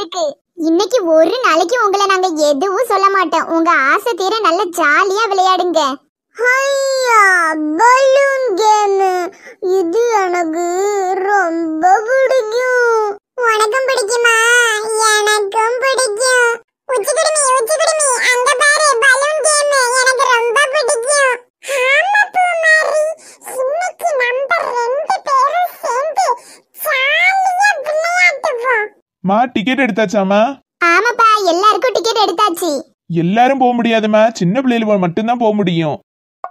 இருக்கு இன்னைக்கு ஒரு நாளைக்கு உங்களை நாங்க எதுவும் சொல்ல மாட்டோம் உங்க ஆசை தீர நல்ல ஜாலியா விளையாடுங்க ஐயா பலூன் கேம் இது எனக்கு ரொம்ப பிடிக்கும் உனக்கும் பிடிக்குமா எனக்கும் பிடிக்கும் உச்சி குடுமி உச்சி குடுமி அங்க பாரு பலூன் கேம் எனக்கு ரொம்ப பிடிக்கும் ஆமா பூமாரி இன்னைக்கு நம்ம ரெண்டு பேரும் சேர்ந்து ஜாலியா விளையாடுவோம் மா டிக்கெட் எடுத்தாச்சாமா ஆமாப்பா எல்லாருக்கும் டிக்கெட் எடுத்தாச்சு எல்லாரும் போக முடியாதுமா சின்ன பிள்ளைகள் மட்டும்தான் போக முடியும்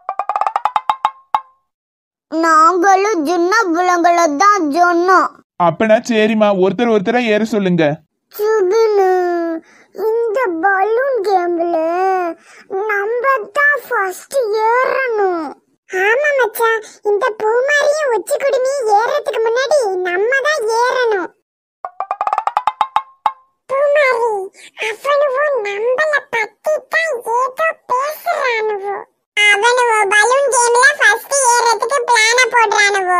நாங்களும் சின்ன பிள்ளைங்கள தான் சொன்னோம் அப்பனா சரிம்மா ஒருத்தர் ஒருத்தரா ஏற சொல்லுங்க சுபினு இந்த பலூன் கேம்ல நம்ம தான் ஃபர்ஸ்ட் ஏறணும் ஆமா மச்சான் இந்த பூமாரியும் உச்சி குடுமி ஏறதுக்கு முன்னாடி நம்ம தான் ஏறணும் பூமாரி அவனுவோ நம்மள பத்தி தான் ஏதோ பேசுறானுவோ அவனுவோ பலூன் கேம்ல ஃபர்ஸ்ட் ஏறதுக்கு பிளான போடுறானுவோ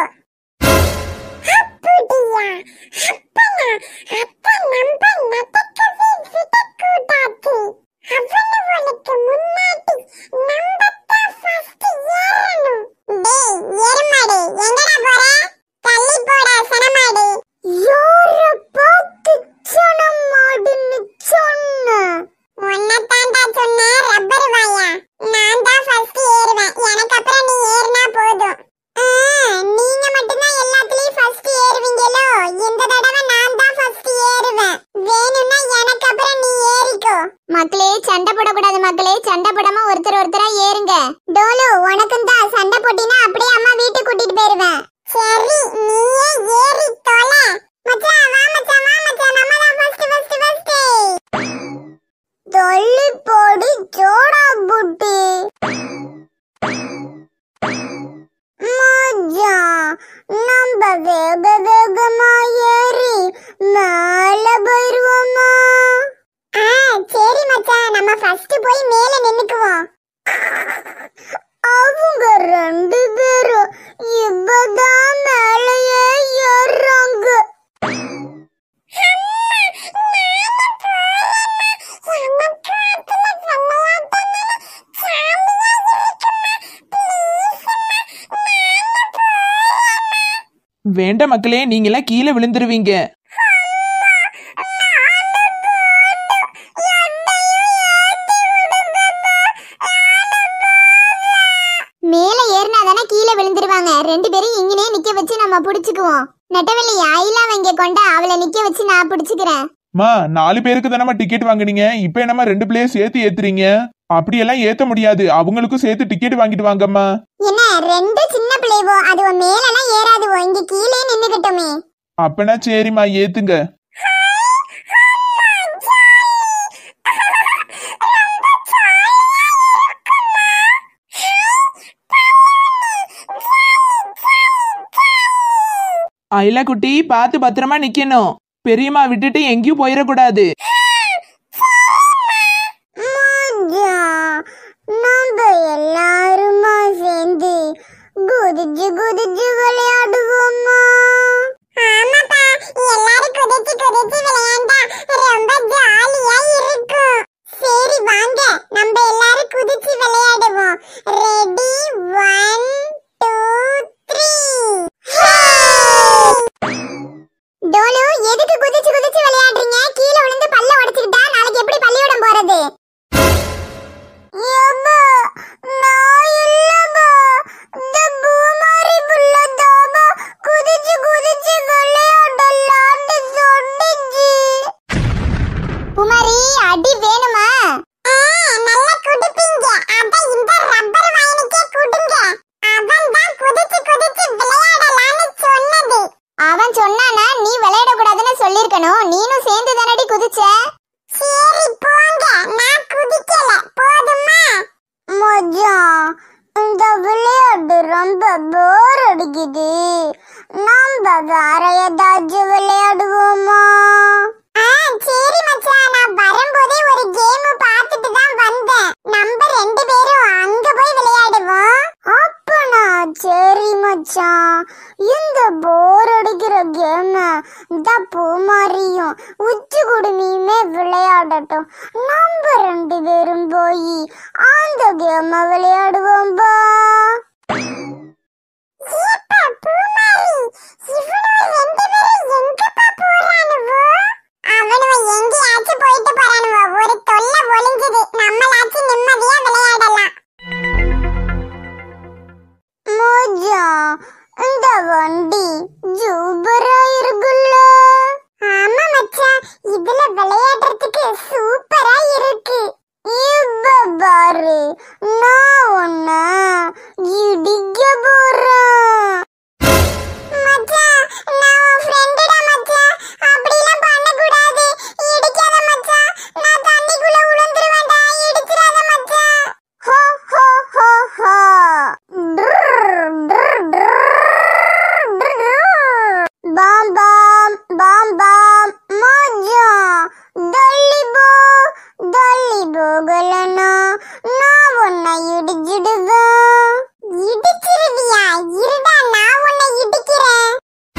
அப்படியா அப்பனா அப்ப நம்ம நடக்கவே விடக்கூடாது அவனுவனுக்கு முன்னாடி நம்ம தான் ஃபர்ஸ்ட் ஏறணும் டேய் எருமாடு எங்கடா போற தள்ளி போடா சனமாடு யார பார்த்து சனமாடுன்னு சொன்ன உன்னதான்டா சொன்ன ரப்பர் வாயா நான் தான் ஃபர்ஸ்ட் ஏறுவேன் எனக்கு அப்புறம் நீ ஏறினா போதும் ஆ, நீங்க மட்டும்தான் எல்லாத்துலயும் ஃபர்ஸ்ட் ஏறுவீங்களோ இந்த தடவை நான் தான் ஃபர்ஸ்ட் ஏறுவேன் வேணும்னா எனக்கு அப்புறம் நீ ஏறிக்கோ மக்களே சண்டை போடக்கூடாது மக்களே சண்டை போடாம ஒருத்தர் ஒருத்தரா ஏறுங்க டோலு உனக்கும் தான் சண்டை போட்டினா அப்படியே அம்மா வீட்டுக்கு கூட்டிட்டு போயிருவேன் சரி நீயே ஏறி தொலை மச்சான் வா மச்சான் வா மச்சான் நம்ம தான் ஃபர்ஸ்ட் ஃபர்ஸ்ட் ஃபர்ஸ்ட் தொல்லி போடி ஜோடா புட்டி மச்சான் நம்ம வேக வேகமா ஏறி மேல போயிருவோமா ஆ சரி மச்சான் நம்ம ஃபர்ஸ்ட் போய் மேல நின்னுக்குவோம் அவங்க ரெண்டு பேரும் இப்பதான் மேலேயே ஏறாங்க வேண்ட மக்களே நீங்களாம் கீழே விழுந்துருவீங்க மேல ஏறினா தானே கீழே விழுந்துருவாங்க ரெண்டு பேரும் இங்கனே நிக்க வச்சு நம்ம புடிச்சுக்குவோம் நெட்டவெளி ஐலா வைங்க கொண்டா அவளை நிக்க வச்சு நான் புடிச்சுக்கிறேன் மா நாலு பேருக்கு தானே டிக்கெட் வாங்குனீங்க இப்போ என்னம்மா ரெண்டு பிள்ளைய சேர்த்து ஏத்துறீங்க அப்படியெல்லாம் ஏத்த முடியாது அவங்களுக்கும் சேர்த்து டிக்கெட் வாங்கிட்டு வாங்கம்மா என்ன ரெண்டு சின்ன பிள்ளைவோ அது மேலெல்லாம் ஏறாதுவோ இங்க கீழே நின்னுகிட்டோமே அப்பனா சரிம்மா ஏத்துங்க ஐலா குட்டி பார்த்து பத்திரமா நிக்கணும் பெரியம்மா விட்டுட்டு எங்கேயும் போயிடக்கூடாது நம்ம எல்லாருமா சேர்ந்து குதிச்சு குதிச்சு விளையாடுவோமா ஆமாப்பா எல்லாரும் குதிச்சு குதிச்சு விளையாண்டா ரொம்ப ஜாலியா இருக்கும் சரி வாங்க நம்ம எல்லாரும் குதிச்சு விளையாடுவோம் ரெடி ஒன் டூ த்ரீ டோலு எதுக்கு குதிச்சு குதிச்சு விளையாடுறீங்க கீழே விழுந்து பல்ல உடைச்சுக்கிட்டா நாளைக்கு எப்படி பள்ளிக்கூடம் போறது ஏப்பா, நான் இல்லப்பா. இந்த பூமாரி புள்ளதாப்பா குதிச்சு குதிச்சு விளையாடலாம்னு சொன்னுச்சு. பூமாரி அடி வேணுமா நல்லா குடிப்பீங்க அத இந்த ரப்பர் வாயனுக்கே குடுங்க அவன் தான் குதிச்சு குதிச்சு விளையாடலாம்னு சொன்னது அவன் சொன்னானா நீ விளையாட கூடாதுன்னு சொல்லிருக்கணும் நீனும் சேர்ந்து தானடி குதிச்ச சரி போங்க நான் குதிக்கல போதுமா மச்சான் இந்த விளையாட்டு ரொம்ப போர் அடிக்குது நம்ம வேற ஏதாச்சும் விளையாடுவோமா சரி மச்சான் நான் வரும்போதே ஒரு கேம் பார்த்துட்டு தான் வந்தேன் நம்ம ரெண்டு பேரும் அங்க போய் விளையாடுவோம் அப்பனா சரி மச்சான் இந்த போர் அடிக்கிற கேம் இந்த பூமாரியும் உச்சி குடுமியும் ஜாலியாம விளையாடுவோம்பா ஏப்பா பூமாரி இவனுவ ரெண்டு பேரும் எங்கப்பா போறானுவோ அவனுவ எங்கேயாச்சும் போயிட்டு போறானுவோ ஒரு தொல்லை ஒளிஞ்சது நம்மளாச்சும் நிம்மதியா விளையாடலாம் மோஜா இந்த வண்டி சூப்பரா இருக்குல்ல ஆமா மச்சான் இதுல விளையாடுறதுக்கு சூப்பரா இருக்கு இப்ப பாரு நான் உன்ன இடிக்க போறேன் மச்சான் நான் உன் ஃப்ரெண்டுடா மச்சான் அப்படிலாம் பண்ணக்கூடாது இடிக்காத மச்சான் நான் தண்ணிக்குள்ள விழுந்துருவேன்டா இடிச்சிடாத மச்சான் ஹோ ஹோ ஹோ ஹோ பாம் பாம் பாம் பாம் மஜா தள்ளி போ தள்ளி போகலனா நான் உன்னை இடிச்சிடுவேன் இடிச்சிருவியா இருடா நான் உன்னை இடிக்கிறேன்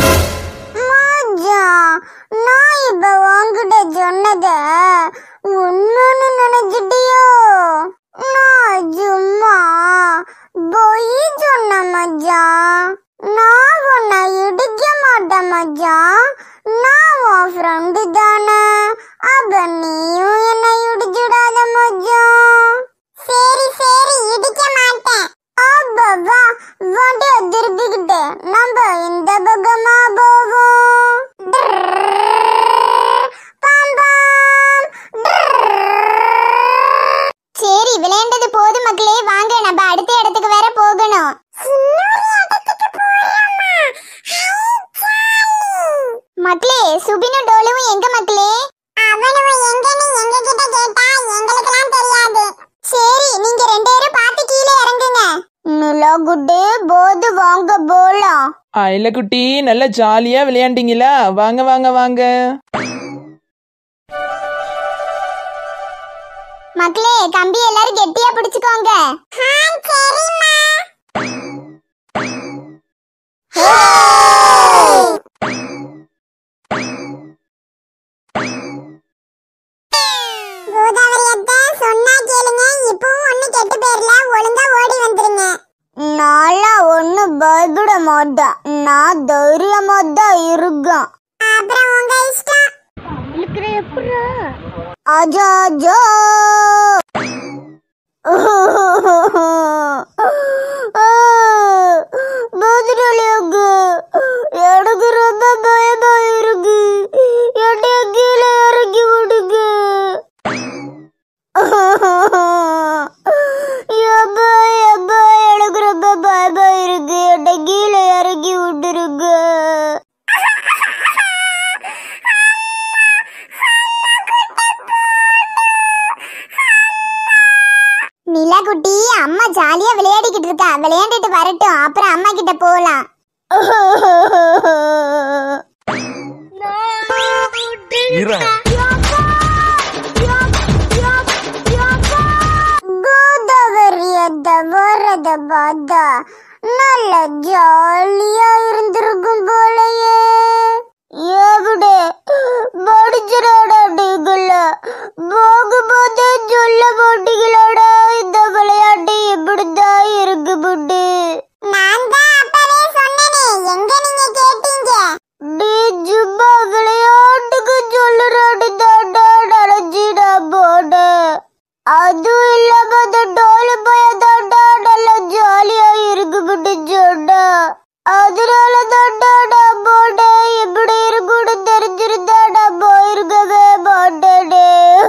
மஜா நான் இப்ப உன்கிட்ட சொன்னத உண்மைன்னு நினைச்சிட்டியோ நான் சும்மா பொய் சொன்ன மச்சான் நான் உன்னை இடிக்க மாட்டேன் மச்சான் நான் உன் ஃப்ரெண்டு தானே அப்ப நீயும் என்னை இடிச்சுடாத மச்சான் சரி சரி இடிக்க மாட்டேன் அப்பா வா வண்டிய திருப்பிக்கிட்டு நம்ம இந்த பக்கமா போவோம் பாம் பாம் சரி விளையாண்டது போதும் மக்களே வாங்க நம்ம அடுத்த இடத்துக்கு வேற போகணும் மக்களே சுபினு டோலுவும் எங்க மக்களே அவனும் எங்கன்னு எங்க கிட்ட கேட்டா எங்களுக்கெல்லாம் தெரியாது சரி நீங்க ரெண்டு பேரும் பார்த்து கீழே இறங்குங்க நிலா குட்டு போது வாங்க போலாம் அயில குட்டி நல்லா ஜாலியா விளையாண்டீங்களா வாங்க வாங்க வாங்க மக்களே கம்பி எல்லாரும் கெட்டியா பிடிச்சுக்கோங்க சொன்னா கேளுங்க இப்பவும் ஒண்ணு கெட்டு போயிரல ஒழுங்கா ஓடி வந்துருங்க நாளா ஒண்ணு பயப்பட மாட்டேன் நான் தைரியமா தான் இருக்கேன் அப்புறம் உங்க இஷ்டம் இருக்கிற எப்படா ஆஜா ஜோ பதினொலியாங்க எனக்கு ரொம்ப பயமா இருக்கு என்னைய கீழே இறக்கி விடுங்க எப்பா எப்பா எனக்கு ரொம்ப பயமா இருக்கு என்னை கீழே இறக்கி விட்டுருங்க நிலா குட்டி அம்மா ஜாலியா விளையாடிக்கிட்டு இருக்கா விளையாண்டுட்டு வரட்டும் அப்புறம் அம்மா கிட்ட போலாம் கோதாவரியத வரத பார்த்தா நல்ல ஜாலியா இருந்திருக்கும் போலயே எവിടെ படிச்சிடாடா நீங்கள போகும்போதே சொல்ல மாட்டீங்களாடா இந்த விளையாட்டு இப்படிதான் இருக்கு புட்டு நான் தான் அப்பவே சொன்னனே எங்க நீங்க கேட்டீங்க நீ சும்மா விளையாட்டுக்கு சொல்லுறாடு தாண்டா நினைச்சிடா போட அதுவும் இல்லாம அந்த டோலு பைய தாண்டா நல்லா ஜாலியா இருக்கு புட்டு சொன்னா அதனால தாண்டா நான் போனேன் எப்படி இருக்கும்னு தெரிஞ்சிருந்தா நான் போயிருக்கவே மாட்டேனே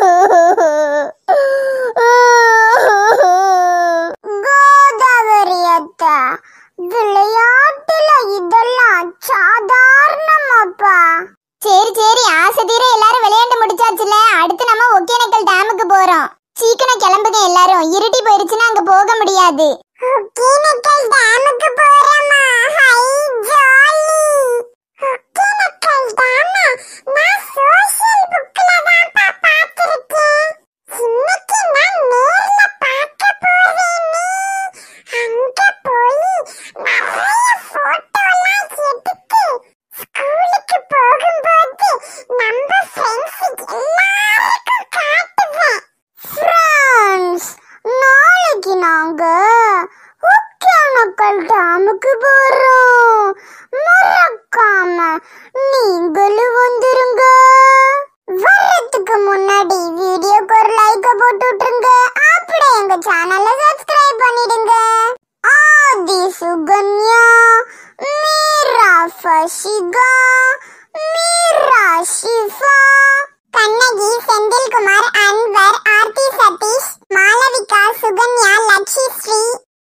கோதாவரி அத்தா விளையாட்டுல இதெல்லாம் சாதாரணமாப்பா சரி சரி ஆசை தீர எல்லாரும் விளையாண்டு முடிச்சாச்சுல அடுத்து நம்ம ஒகேனக்கல் டேமுக்கு போறோம் சீக்கிரம் கிளம்புங்க எல்லாரும் இருட்டி போயிருச்சுன்னா அங்க போக முடியாது ஒகேனக்கல் டேமுக்கு போறோமா ஹை ஜாலி ஒகேனக்கல் டேம் நான் சோஷியல் புக்ல தான் பார்த்திருக்கேன் இன்னைக்கு நான் நேர்ல பார்க்க போறேனே அங்க போய் நிறைய போட்டோலாம் எடுத்து ஸ்கூலுக்கு போகும்போது நம்ம ஃப்ரெண்ட்ஸ் எல்லாருக்கும் காட்டுவேன் ஃப்ரெண்ட்ஸ் நாளைக்கு நாங்க நீங்களும் வந்துருங்க வர்றதுக்கு முன்னாடி வீடியோக்கு ஒரு லைக் போட்டு விட்டுருங்க அப்படியே எங்க சேனலை சப்ஸ்கிரைப் பண்ணிடுங்க ஆதி சுகன்யா மீரா ஃபஷிகா மீரா ஷிஃபா கண்ணகி செந்தில்குமார் அன்வர் ஆர்த்தி சதீஷ் மாளவிகா சுகன்யா லட்சுஸ்ரீ